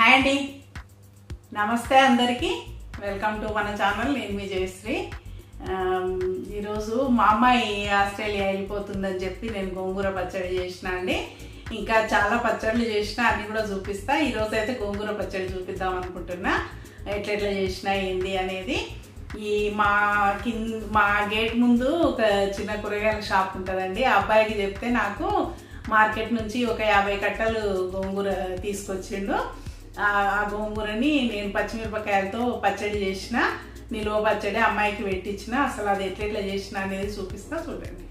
hi అండి నమస్తే అందరికీ వెల్కమ్ టు మన ఛానల్ నేను మీ జయశ్రీ ఆమ్, ఈరోజు మా అమ్మాయి ఆస్ట్రేలియా వెళ్ళిపోతుందని చెప్పి నేను గోంగూర పచ్చడి చేసిన అండి ఇంకా చాలా పచ్చళ్ళు చేసిన అన్ని కూడా చూపిస్తా ఈరోజు అయితే గోంగూర పచ్చడి చూపిద్దాం అనుకుంటున్నా ఎట్లెట్లా చేసిన ఏంది అనేది ఈ మా కింద మా గేట్ ముందు ఒక చిన్న కూరగాయల షాప్ ఉంటుందండి ఆ అబ్బాయికి చెప్తే నాకు మార్కెట్ నుంచి ఒక యాభై కట్టలు గోంగూర తీసుకొచ్చిండు ఆ ఆ గోంగూరని నేను పచ్చిమిరపకాయలతో పచ్చడి చేసిన నిలువ పచ్చడి అమ్మాయికి పెట్టించిన అసలు అది ఎట్లెట్లా చేసిన అనేది చూపిస్తా చూడండి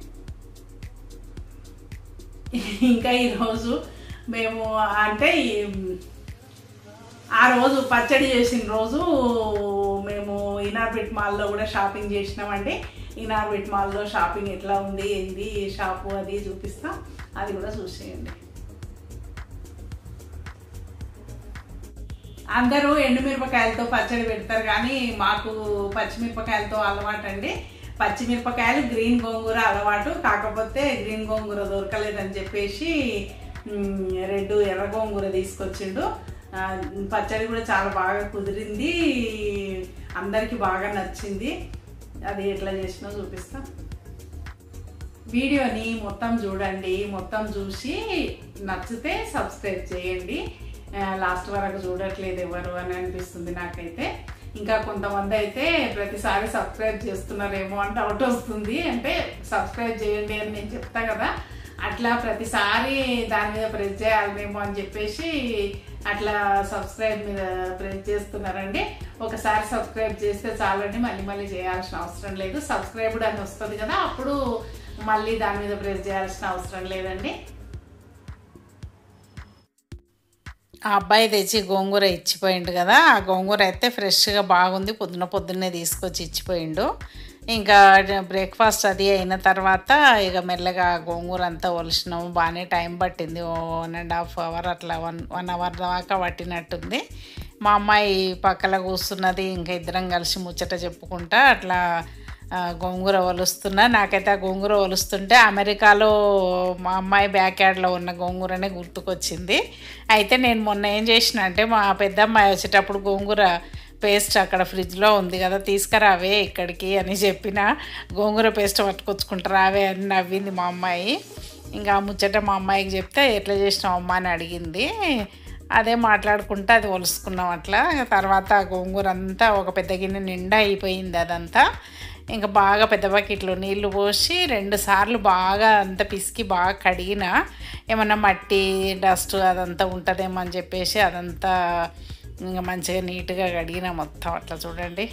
ఇంకా ఈరోజు మేము అంటే ఈ- ఆ రోజు పచ్చడి చేసిన రోజు మేము ఇనార్బిట్ మాల్లో కూడా షాపింగ్ చేసినామండి ఇనార్బిట్ మాల్లో షాపింగ్ ఎట్లా ఉంది ఏంది షాపు అది చూపిస్తాం అది కూడా చూసేయండి అందరూ ఎండుమిరపకాయలతో పచ్చడి పెడతారు కానీ మాకు పచ్చిమిరపకాయలతో అలవాటు అండి పచ్చిమిరపకాయలు గ్రీన్ గోంగూర అలవాటు కాకపోతే గ్రీన్ గోంగూర దొరకలేదని చెప్పేసి మ్, రెడ్ ఎర్ర గోంగూర తీసుకొచ్చిండు ఆ, పచ్చడి కూడా చాలా బాగా కుదిరింది అందరికీ బాగా నచ్చింది అది ఎట్లా చేసినా చూపిస్తా వీడియోని మొత్తం చూడండి మొత్తం చూసి నచ్చితే సబ్స్క్రైబ్ చేయండి ఆ, లాస్ట్ వరకు చూడట్లేదు ఎవరు అని అనిపిస్తుంది నాకైతే ఇంకా కొంతమంది అయితే ప్రతిసారి సబ్స్క్రైబ్ చేస్తున్నారేమో అంటే డౌట్ వస్తుంది అంటే సబ్స్క్రైబ్ చేయండి అని నేను చెప్తా కదా అట్లా ప్రతిసారి దాని మీద ప్రెస్ చేయాలనేమో అని చెప్పేసి అట్లా సబ్స్క్రైబ్ మీద ప్రెస్ చేస్తున్నారండి ఒకసారి సబ్స్క్రైబ్ చేస్తే చాలండి మళ్ళీ మళ్ళీ చేయాల్సిన అవసరం లేదు సబ్స్క్రైబ్డ్ అని వస్తుంది కదా అప్పుడు మళ్ళీ దాని మీద ప్రెస్ చేయాల్సిన అవసరం లేదండి ఆ అబ్బాయి తెచ్చి గోంగూర ఇచ్చిపోయిండు కదా ఆ గోంగూర అయితే ఫ్రెష్గా బాగుంది పొద్దున పొద్దున్నే తీసుకొచ్చి ఇచ్చిపోయిండు ఇంకా బ్రేక్ఫాస్ట్ అది అయిన తర్వాత ఇక మెల్లగా గోంగూర అంతా ఒలిసినాము బాగానే టైం పట్టింది ఓ వన్ అండ్ హాఫ్ అవర్ అట్లా వన్ వన్ అవర్ దాకా పట్టినట్టుంది మా అమ్మాయి పక్కన కూస్తున్నది ఇంకా ఇద్దరం కలిసి ముచ్చట చెప్పుకుంటా అట్లా ఆ, గోంగూర ఒలుస్తున్నా నాకైతే ఆ గోంగూర ఒలుస్తుంటే అమెరికాలో మా అమ్మాయి బ్యాక్ యార్డ్లో ఉన్న గోంగూరనే గుర్తుకొచ్చింది అయితే నేను మొన్న ఏం చేసిన అంటే మా పెద్దమ్మాయి వచ్చేటప్పుడు గోంగూర పేస్ట్ అక్కడ ఫ్రిడ్జ్లో ఉంది కదా తీసుకురావే ఇక్కడికి అని చెప్పిన గోంగూర పేస్ట్ పట్టుకొచ్చుకుంటారావే అని నవ్వింది మా అమ్మాయి ఇంకా ఆ ముచ్చట మా అమ్మాయికి చెప్తే ఎట్లా చేసినావు అమ్మ అని అడిగింది అదే మాట్లాడుకుంటూ అది ఒలుసుకున్నాం అట్లా ఇంకా తర్వాత ఆ గోంగూర అంతా ఒక పెద్ద గిన్నె నిండా అయిపోయింది అదంతా ఇంకా బాగా పెద్ద బకెట్లో నీళ్లు పోసి రెండు సార్లు బాగా అంత పిసికి బాగా కడిగిన ఏమన్నా మట్టి డస్ట్ అదంతా ఉంటుందేమో అని చెప్పేసి అదంతా ఇంకా మంచిగా నీట్గా కడిగిన మొత్తం అట్లా చూడండి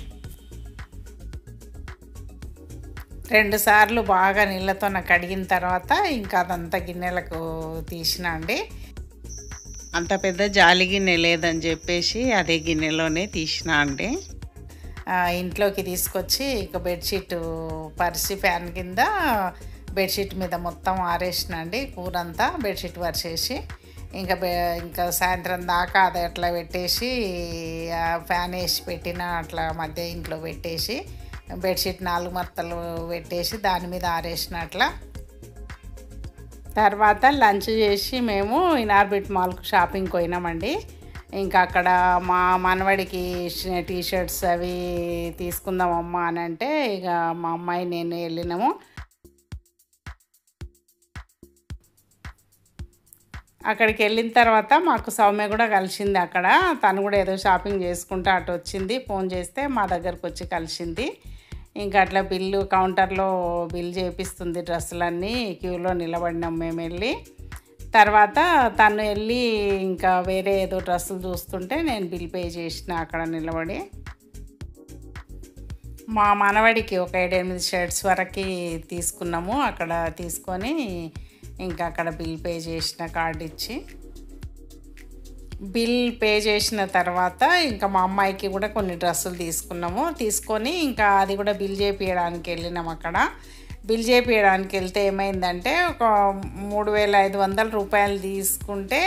రెండు సార్లు బాగా నీళ్ళతో కడిగిన తర్వాత ఇంకా అదంతా గిన్నెలకు తీసిన అండి అంత పెద్ద జాలి గిన్నె లేదని చెప్పేసి అదే గిన్నెలోనే తీసిన అండి ఆ, ఇంట్లోకి తీసుకొచ్చి ఇక బెడ్షీట్ పరిచి ఫ్యాన్ కింద బెడ్షీట్ మీద మొత్తం ఆరేసిన అండి కూర అంతా బెడ్షీట్ పరిచేసి ఇంకా బె ఇంకా సాయంత్రం దాకా అది అట్లా పెట్టేసి ఆ ఫ్యాన్ వేసి పెట్టిన అట్లా మధ్య ఇంట్లో పెట్టేసి బెడ్షీట్ నాలుగు మత్తలు పెట్టేసి దాని మీద ఆరేసిన అట్లా తర్వాత లంచ్ చేసి మేము ఇనార్బిట్ మాల్కు షాపింగ్కి పోయినామండి ఇంకా అక్కడ మా మనవడికి టీ షర్ట్స్ అవి తీసుకుందాం అమ్మ అని అంటే ఇక మా అమ్మాయి నేను వెళ్ళినాము అక్కడికి వెళ్ళిన తర్వాత మాకు సౌమ్య కూడా కలిసింది అక్కడ తను కూడా ఏదో షాపింగ్ చేసుకుంటూ అటు వచ్చింది ఫోన్ చేస్తే మా దగ్గరకు వచ్చి కలిసింది ఇంకా అట్లా బిల్లు కౌంటర్లో బిల్ చేపిస్తుంది డ్రెస్సులన్నీ క్యూలో నిలబడినాం మేము వెళ్ళి తర్వాత తను వెళ్ళి ఇంకా వేరే ఏదో డ్రెస్సులు చూస్తుంటే నేను బిల్ పే చేసిన అక్కడ నిలబడి మా మనవడికి ఒక ఏడెనిమిది షర్ట్స్ వరకు తీసుకున్నాము అక్కడ తీసుకొని ఇంకా అక్కడ బిల్ పే చేసిన కార్డు ఇచ్చి బిల్ పే చేసిన తర్వాత ఇంకా మా అమ్మాయికి కూడా కొన్ని డ్రెస్సులు తీసుకున్నాము తీసుకొని ఇంకా అది కూడా బిల్ చేపియడానికి వెళ్ళినాం అక్కడ బిల్ చేపియడానికి వెళ్తే ఏమైందంటే ఒక మూడు వేల ఐదు వందల రూపాయలు తీసుకుంటే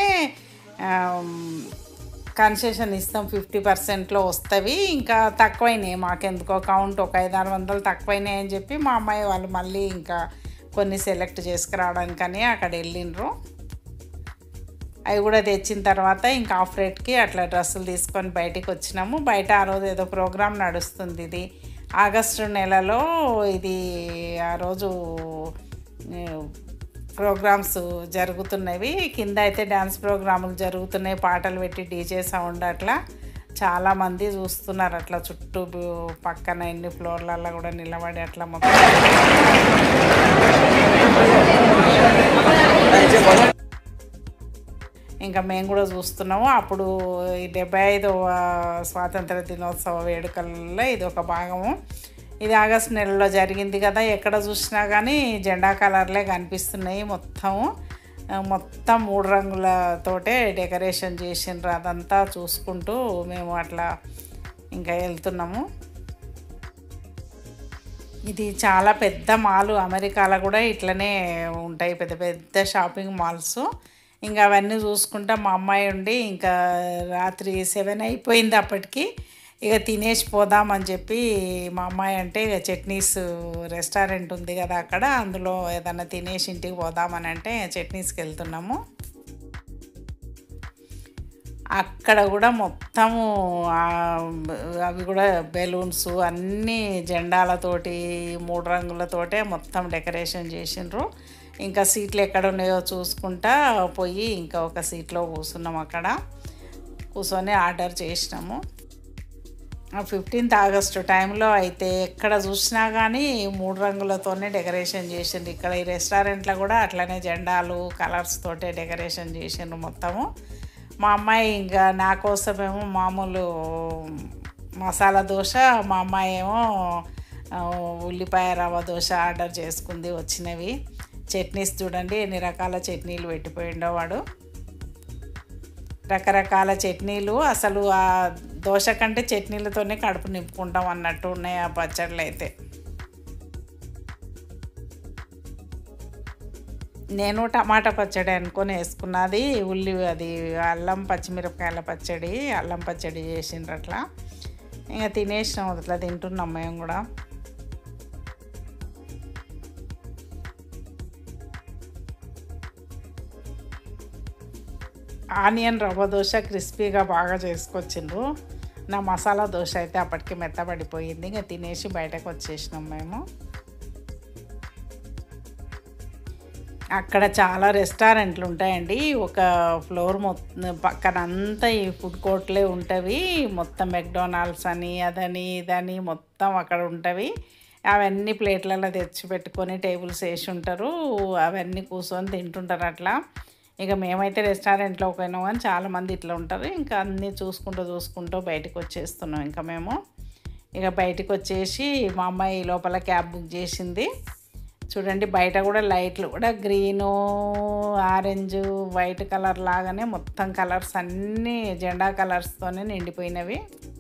కన్సెషన్ ఇస్తాం ఫిఫ్టీ పర్సెంట్లో వస్తవి ఇంకా తక్కువైనాయి మాకెందుకో కౌంట్ ఒక ఐదు ఆరు వందలు తక్కువైనాయి అని చెప్పి మా అమ్మాయి వాళ్ళు మళ్ళీ ఇంకా కొన్ని సెలెక్ట్ చేసుకురావడానికని అక్కడ వెళ్ళిండ్రు అవి కూడా తెచ్చిన తర్వాత ఇంకా ఆఫ్ రేట్కి అట్లా డ్రెస్సులు తీసుకొని బయటికి వచ్చినాము బయట ఆ రోజు ఏదో ప్రోగ్రామ్ నడుస్తుంది ఇది ఆగస్టు నెలలో ఇది ఆ రోజు ప్రోగ్రామ్స్ జరుగుతున్నవి కింద అయితే డ్యాన్స్ ప్రోగ్రాములు జరుగుతున్నాయి పాటలు పెట్టి డీజే సౌండ్ అట్లా చాలామంది చూస్తున్నారు అట్లా చుట్టూ బు- పక్కన ఎన్ని ఫ్లోర్లలో కూడా నిలబడి అట్లా మొత్తం ఇంకా మేము కూడా చూస్తున్నాము అప్పుడు ఈ డెబ్బై ఐదవ స్వాతంత్ర దినోత్సవ వేడుకల్లో ఇది ఒక భాగము ఇది ఆగస్టు నెలలో జరిగింది కదా ఎక్కడ చూసినా కానీ జెండా కలర్లే కనిపిస్తున్నాయి మొత్తము ఆ, మొత్తం మూడు రంగులతోటే డెకరేషన్ చేసిండ్రు అదంతా చూసుకుంటూ మేము అట్లా ఇంకా వెళ్తున్నాము ఇది చాలా పెద్ద మాల్ అమెరికాలో కూడా ఇట్లనే ఉంటాయి పెద్ద పెద్ద షాపింగ్ మాల్స్ ఇంకా అవన్నీ చూసుకుంటా మా అమ్మాయి ఉండి ఇంకా రాత్రి సెవెన్ అయిపోయింది అప్పటికి ఇక తినేసి పోదామని చెప్పి మా అమ్మాయి అంటే ఇక చట్నీస్ రెస్టారెంట్ ఉంది కదా అక్కడ అందులో ఏదన్నా తినేసి ఇంటికి పోదామని అంటే చట్నీస్కి వెళ్తున్నాము అక్కడ కూడా మొత్తము ఆ, అవి కూడా బెలూన్స్ అన్నీ జెండాలతోటి మూడు రంగులతోటే మొత్తం డెకరేషన్ చేసిండ్రు ఇంకా సీట్లు ఎక్కడ ఉన్నాయో చూసుకుంటా పోయి ఇంకా ఒక సీట్లో కూర్చున్నాం అక్కడ కూర్చొని ఆర్డర్ చేసినాము ఫిఫ్టీన్త్ ఆగస్టు టైంలో అయితే ఎక్కడ చూసినా కానీ మూడు రంగులతోనే డెకరేషన్ చేసిండ్రు ఇక్కడ ఈ రెస్టారెంట్లో కూడా అట్లనే జెండాలు కలర్స్ తోటే డెకరేషన్ చేసిండ్రు మొత్తము మా అమ్మాయి ఇంకా నా కోసమేమో మామూలు మసాలా దోశ మా అమ్మాయి ఏమో ఆ, ఉల్లిపాయ రవ్వ దోశ ఆర్డర్ చేసుకుంది వచ్చినవి చట్నీస్ చూడండి ఎన్ని రకాల చట్నీలు పెట్టిపోయిండో వాడు రకరకాల చట్నీలు అసలు ఆ దోశ కంటే చట్నీలతోనే కడుపు నింపుకుంటాం అన్నట్టు ఉన్నాయి ఆ పచ్చళ్ళు అయితే నేను టమాటా పచ్చడి అనుకొని వేసుకున్నది ఉల్లి అది అల్లం పచ్చిమిరపకాయల పచ్చడి అల్లం పచ్చడి చేసిండ్రు అట్లా ఇంకా తినేసినాం అట్లా తింటున్నాం మేము కూడా ఆనియన్ రవ్వ దోశ క్రిస్పీగా బాగా చేసుకొచ్చిండ్రు నా మసాలా దోశ అయితే అప్పటికి మెత్తబడిపోయింది ఇంకా తినేసి బయటకు వచ్చేసినాం మేము అక్కడ చాలా రెస్టారెంట్లు ఉంటాయండి ఒక ఫ్లోర్ మొత్తం పక్కన అంతా ఈ ఫుడ్ కోర్ట్లే ఉంటవి మొత్తం మెక్డొనాల్డ్స్ అని అదని ఇదని మొత్తం అక్కడ ఉంటవి అవన్నీ ప్లేట్లలో తెచ్చి పెట్టుకొని టేబుల్స్ వేసి ఉంటారు అవన్నీ కూర్చొని తింటుంటారు అట్లా ఇక మేమైతే రెస్టారెంట్లో పోయినాం కానీ చాలామంది ఇట్లా ఉంటారు ఇంకా అన్నీ చూసుకుంటూ చూసుకుంటూ బయటకు వచ్చేస్తున్నాం ఇంకా మేము ఇక బయటకు వచ్చేసి మా అమ్మాయి లోపల క్యాబ్ బుక్ చేసింది చూడండి బయట కూడా లైట్లు కూడా గ్రీను ఆరెంజ్ వైట్ కలర్ లాగానే మొత్తం కలర్స్ అన్నీ జెండా కలర్స్తోనే నిండిపోయినవి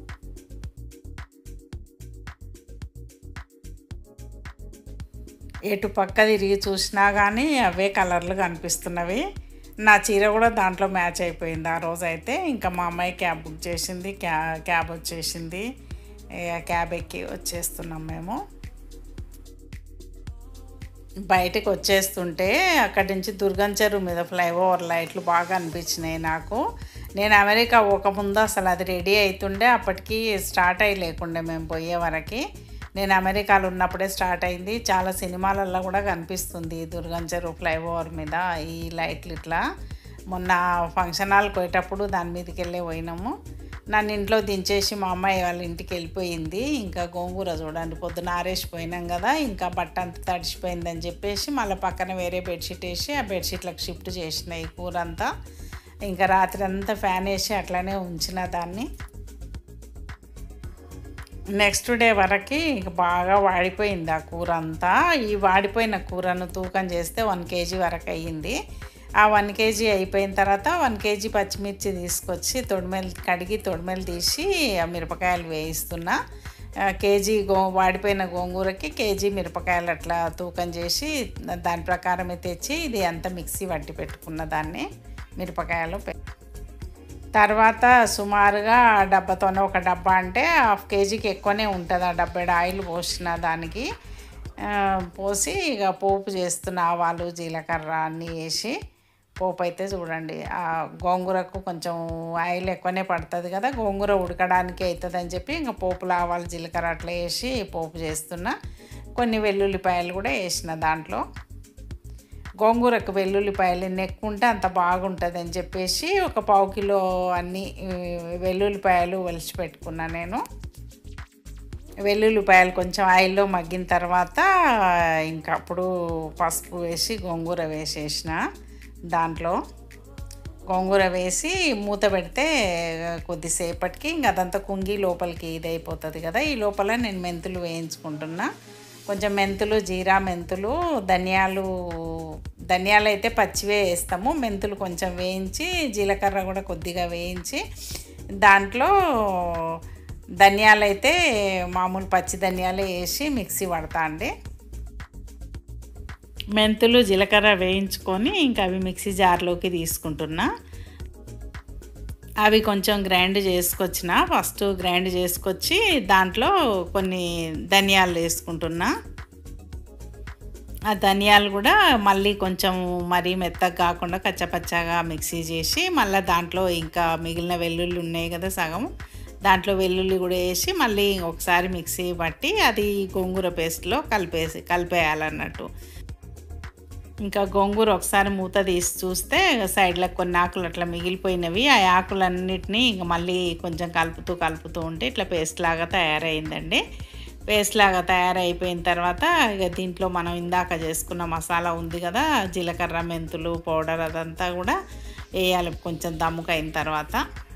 ఎటు పక్క తిరిగి చూసినా కానీ అవే కలర్లు కనిపిస్తున్నవి నా చీర కూడా దాంట్లో మ్యాచ్ అయిపోయింది ఆ రోజు అయితే ఇంకా మా అమ్మాయి క్యాబ్ బుక్ చేసింది క్యా క్యాబ్ వచ్చేసింది ఇక క్యాబ్ ఎక్కి వచ్చేస్తున్నాం మేము బయటకు వచ్చేస్తుంటే అక్కడి నుంచి దుర్గం చెరువు మీద ఫ్లైఓవర్ లైట్లు బాగా అనిపించినాయి నాకు నేను అమెరికా పోకముందు అసలు అది రెడీ అవుతుండే అప్పటికి స్టార్ట్ అయ్యి లేకుండే మేము పోయే వరకు నేను అమెరికాలో ఉన్నప్పుడే స్టార్ట్ అయింది చాలా సినిమాలలో కూడా కనిపిస్తుంది ఈ దుర్గం చెరువు ఫ్లైఓవర్ మీద ఈ లైట్లు ఇట్లా మొన్న ఫంక్షన్ హాల్కి పోయేటప్పుడు దాని మీదకి వెళ్ళి పోయినాము నన్ను ఇంట్లో దించేసి మా అమ్మాయి వాళ్ళ ఇంటికి వెళ్ళిపోయింది ఇంకా గోంగూర చూడండి పొద్దున ఆరేసిపోయినాం కదా ఇంకా బట్ట అంతా తడిసిపోయిందని చెప్పేసి మళ్ళీ పక్కన వేరే బెడ్షీట్ వేసి ఆ బెడ్షీట్లకు షిఫ్ట్ చేసిన ఈ కూర అంతా ఇంకా రాత్రి అంతా ఫ్యాన్ వేసి అట్లానే ఉంచిన దాన్ని నెక్స్ట్ డే వరకు ఇక బాగా వాడిపోయింది ఆ కూర అంతా ఈ వాడిపోయిన కూరను తూకం చేస్తే వన్ కేజీ వరకు అయ్యింది ఆ వన్ కేజీ అయిపోయిన తర్వాత వన్ కేజీ పచ్చిమిర్చి తీసుకొచ్చి తొడిమెలు కడిగి తొడిమెలు తీసి ఆ మిరపకాయలు వేయిస్తున్నా ఆ, కేజీ గో వాడిపోయిన గోంగూరకి కేజీ మిరపకాయలు అట్లా తూకం చేసి దాని ప్రకారమే తెచ్చి ఇది అంతా మిక్సీ పట్టి పెట్టుకున్న దాన్ని మిరపకాయలు పె- తర్వాత సుమారుగా డబ్బాతోనే ఒక డబ్బా అంటే హాఫ్ కేజీకి ఎక్కువనే ఉంటుంది ఆ డబ్బెడు ఆయిల్ పోసిన దానికి ఆ, పోసి ఇక పోపు చేస్తున్న ఆవాలు జీలకర్ర అన్నీ వేసి పోపు అయితే చూడండి ఆ గోంగూరకు కొంచెం ఆయిల్ ఎక్కువనే పడుతుంది కదా గోంగూర ఉడకడానికి అవుతుంది అని చెప్పి ఇంకా పోపులు ఆవాలు జీలకర్ర అట్లా వేసి పోపు చేస్తున్నా కొన్ని వెల్లుల్లిపాయలు కూడా వేసిన దాంట్లో గోంగూరకు వెల్లుల్లిపాయలు ఎన్ని ఎక్కువ ఉంటే అంత బాగుంటుంది అని చెప్పేసి ఒక పావు కిలో అన్ని ఈ, వెల్లుల్లిపాయలు ఒలిచి పెట్టుకున్నా నేను వెల్లుల్లిపాయలు కొంచెం ఆయిల్లో మగ్గిన తర్వాత ఇంకా అప్పుడు పసుపు వేసి గోంగూర వేసేసిన దాంట్లో గోంగూర వేసి మూత పెడితే కొద్దిసేపటికి ఇంక అదంతా కుంగి లోపలికి ఇది అయిపోతుంది కదా ఈ లోపల నేను మెంతులు వేయించుకుంటున్నా కొంచెం మెంతులు జీరా మెంతులు ధనియాలు ధనియాలు అయితే పచ్చివే వేస్తాము మెంతులు కొంచెం వేయించి జీలకర్ర కూడా కొద్దిగా వేయించి దాంట్లో ధనియాలు అయితే మామూలు పచ్చి ధనియాలు వేసి మిక్సీ పడతా అండి మెంతులు జీలకర్ర వేయించుకొని ఇంకా అవి మిక్సీ జార్లోకి తీసుకుంటున్నా అవి కొంచెం గ్రైండ్ చేసుకొచ్చిన ఫస్ట్ గ్రైండ్ చేసుకొచ్చి దాంట్లో కొన్ని ధనియాలు వేసుకుంటున్నా ఆ ధనియాలు కూడా మళ్ళీ కొంచెం మరీ మెత్తగా కాకుండా కచ్చపచ్చగా మిక్సీ చేసి మళ్ళీ దాంట్లో ఇంకా మిగిలిన వెల్లుల్లి ఉన్నాయి కదా సగం దాంట్లో వెల్లుల్లి కూడా వేసి మళ్ళీ ఒకసారి మిక్సీ పట్టి అది గోంగూర పేస్ట్లో కలిపేసి కలిపేయాలన్నట్టు ఇంకా గోంగూర ఒకసారి మూత తీసి చూస్తే సైడ్లో కొన్ని ఆకులు అట్లా మిగిలిపోయినవి ఆ ఆకులన్నిటినీ ఇంక మళ్ళీ కొంచెం కలుపుతూ కలుపుతూ ఉంటే ఇట్లా పేస్ట్ లాగా తయారైందండి పేస్ట్ లాగా తయారైపోయిన తర్వాత ఇక దీంట్లో మనం ఇందాక చేసుకున్న మసాలా ఉంది కదా జీలకర్ర మెంతులు పౌడర్ అదంతా కూడా వేయాలి కొంచెం దమ్ముకైన తర్వాత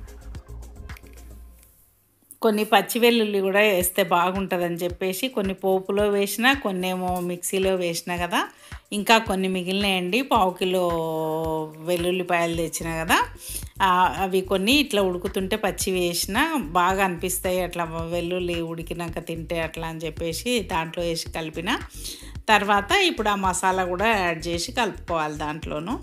కొన్ని పచ్చి వెల్లుల్లి కూడా వేస్తే బాగుంటుందని చెప్పేసి కొన్ని పోపులో వేసిన కొన్ని ఏమో మిక్సీలో వేసిన కదా ఇంకా కొన్ని మిగిలినాయండి పావు కిలో వెల్లుల్లిపాయలు తెచ్చిన కదా ఆ, అవి కొన్ని ఇట్లా ఉడుకుతుంటే పచ్చి వేసిన బాగా అనిపిస్తాయి అట్లా వెల్లుల్లి ఉడికినాక తింటే అట్లా అని చెప్పేసి దాంట్లో వేసి కలిపిన తర్వాత ఇప్పుడు ఆ మసాలా కూడా యాడ్ చేసి కలుపుకోవాలి దాంట్లోనూ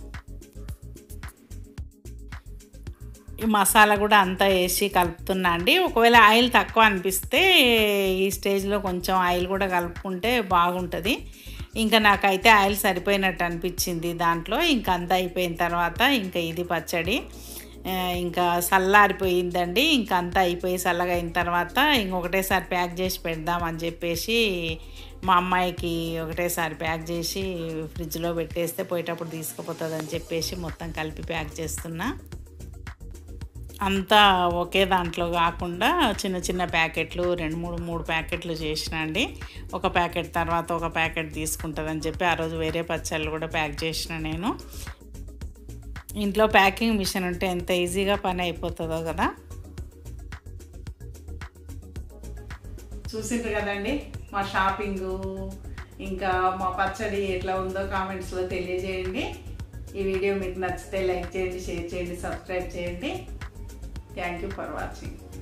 ఈ మసాలా కూడా అంతా వేసి కలుపుతున్నా అండి ఒకవేళ ఆయిల్ తక్కువ అనిపిస్తే ఈ స్టేజ్లో కొంచెం ఆయిల్ కూడా కలుపుకుంటే బాగుంటుంది ఇంకా నాకైతే ఆయిల్ సరిపోయినట్టు అనిపించింది దాంట్లో ఇంకా అంతా అయిపోయిన తర్వాత ఇంకా ఇది పచ్చడి ఆ, ఇంకా చల్లారిపోయిందండి ఇంకా అంతా అయిపోయి చల్లగా అయిన తర్వాత ఇంకొకటేసారి ప్యాక్ చేసి పెడదామని చెప్పేసి మా అమ్మాయికి ఒకటేసారి ప్యాక్ చేసి ఫ్రిడ్జ్లో పెట్టేస్తే పోయేటప్పుడు తీసుకుపోతుంది అని చెప్పేసి మొత్తం కలిపి ప్యాక్ చేస్తున్నా అంతా ఒకే దాంట్లో కాకుండా చిన్న చిన్న ప్యాకెట్లు రెండు మూడు మూడు ప్యాకెట్లు చేసిన అండి ఒక ప్యాకెట్ తర్వాత ఒక ప్యాకెట్ తీసుకుంటుందని చెప్పి ఆ రోజు వేరే పచ్చళ్ళు కూడా ప్యాక్ చేసిన నేను ఇంట్లో ప్యాకింగ్ మిషన్ ఉంటే ఎంత ఈజీగా పని అయిపోతుందో కదా చూసిండ్రు కదండి మా షాపింగు ఇంకా మా పచ్చడి ఎట్లా ఉందో కామెంట్స్లో తెలియజేయండి ఈ వీడియో మీకు నచ్చితే లైక్ చేయండి షేర్ చేయండి సబ్స్క్రైబ్ చేయండి థ్యాంక్ యూ ఫర్ వాచింగ్